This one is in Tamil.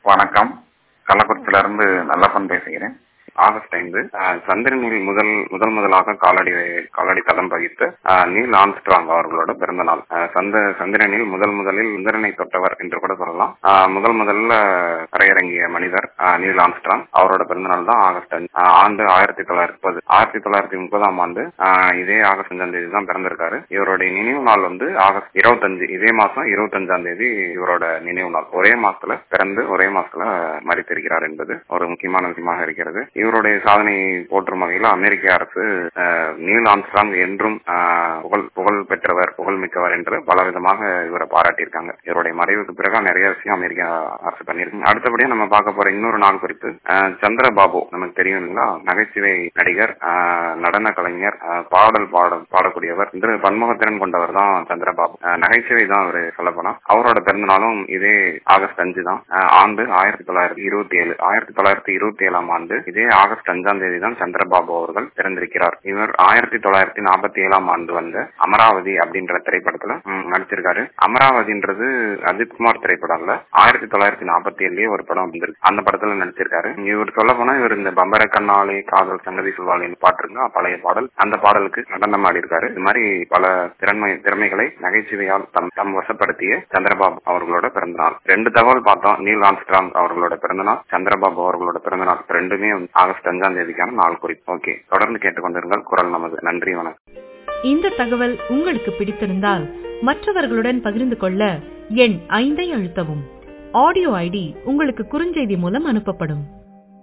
வணக்கம் கள்ளக்குறிச்சியில இருந்து நல்லப்பன் பேசுகிறேன் ஆகஸ்ட் ஐந்து அஹ், சந்திரனில் முதல் முதல் முதலாக காலடி காலடி கதம் பதித்த அஹ், நீல் ஆம்ஸ்ட்ராங் அவர்களோட பிறந்த நாள் அஹ், சந்த சந்திரனில் முதல் முதலில் சந்திரனை தொட்டவர் என்று கூட சொல்லலாம் அஹ், முதல் முதல்ல தரையிறங்கிய மனிதர் அஹ், நீல் ஆம்ஸ்ட்ராங் அவரோட பிறந்த நாள் தான் ஆகஸ்ட் அஞ்சு அஹ், ஆண்டு ஆயிரத்தி தொள்ளாயிரத்தி முப்பது ஆயிரத்தி தொள்ளாயிரத்தி முப்பதாம் ஆண்டு அஹ், இதே ஆகஸ்ட் அஞ்சாம் தேதி தான் பிறந்திருக்காரு இவருடைய நினைவு நாள் வந்து ஆகஸ்ட் இருபத்தஞ்சு இதே மாசம் இருபத்தஞ்சாம் தேதி இவரோட நினைவு நாள் ஒரே மாசத்துல பிறந்து ஒரே மாசத்துல மறித்திருக்கிறார் என்பது ஒரு முக்கியமான விஷயமாக இருக்கிறது இவருடைய சாதனையை போற்றும் வகையில் அமெரிக்க அரசு அஹ், நீல் ஆம்ஸ்ட்ராங் என்றும் அஹ், புகழ் புகழ் பெற்றவர் புகழ் மிக்கவர் என்று பல விதமாக இவரை பாராட்டியிருக்காங்க இவருடைய மறைவுக்கு பிறகு நிறைய விஷயம் அமெரிக்க அரசு பண்ணியிருக்கு அடுத்தபடியா நம்ம பார்க்க போற இன்னொரு நாள் குறிப்பு அஹ், சந்திரபாபு நமக்கு தெரியும் இல்லைங்களா நகைச்சுவை நடிகர் அஹ், நடன கலைஞர் அஹ், பாடல் பாட பாடக்கூடியவர் என்று பன்முகத்திறன் கொண்டவர் தான் சந்திரபாபு அஹ், நகைச்சுவை தான் அவரு சொல்லப்போனா அவரோட பிறந்த நாளும் இதே ஆகஸ்ட் அஞ்சு தான் அஹ், ஆண்டு ஆயிரத்தி தொள்ளாயிரத்தி இருபத்தி ஏழு ஆயிரத்தி தொள்ளாயிரத்தி இருபத்தி ஏழாம் ஆண்டு இதே ஆகஸ்ட் அஞ்சாம் தேதி தான் சந்திரபாபு அவர்கள் பிறந்திருக்கிறார் இவர் ஆயிரத்தி தொள்ளாயிரத்தி நாற்பத்தி ஏழாம் ஆண்டு வந்த அமராவதி அப்படின்ற திரைப்படத்துல ம், நடிச்சிருக்காரு அமராவதின்றது அஜித் குமார் திரைப்படம் இல்ல ஆயிரத்தி தொள்ளாயிரத்தி நாற்பத்தி ஏழுலயே ஒரு படம் வந்திருக்கு அந்த படத்துல நடிச்சிருக்காரு இவர் சொல்ல போனா இவர் இந்த பம்பர கண்ணாலே காதல் சங்கதி சொல்வாளின்னு பாட்டு இருக்கா பழைய பாடல் அந்த பாடலுக்கு நடனம் ஆடி இருக்காரு இது மாதிரி பல திறமை திறமைகளை நகைச்சுவையால் தம் தம் வசப்படுத்திய சந்திரபாபு அவர்களோட பிறந்த நாள் ரெண்டு தகவல் பார்த்தோம் நீல் ஆம்ஸ்ட்ராங் அவர்களோட பிறந்த நாள் சந்திரபாபு அவர்களோட பிறந்த நாள் ரெண்டுமே ஆகஸ்ட் அஞ்சாம் தேதிக்கான நாள் குறிப்பு ஓகே தொடர்ந்து கேட்டுக்கொண்டிருங்கள் குரல் நமது நன்றி வணக்கம் இந்த தகவல் உங்களுக்கு பிடித்திருந்தால் மற்றவர்களுடன் பகிர்ந்து கொள்ள எண் ஐந்தை அழுத்தவும் ஆடியோ ஐடி உங்களுக்கு குறுஞ்செய்தி மூலம் அனுப்பப்படும்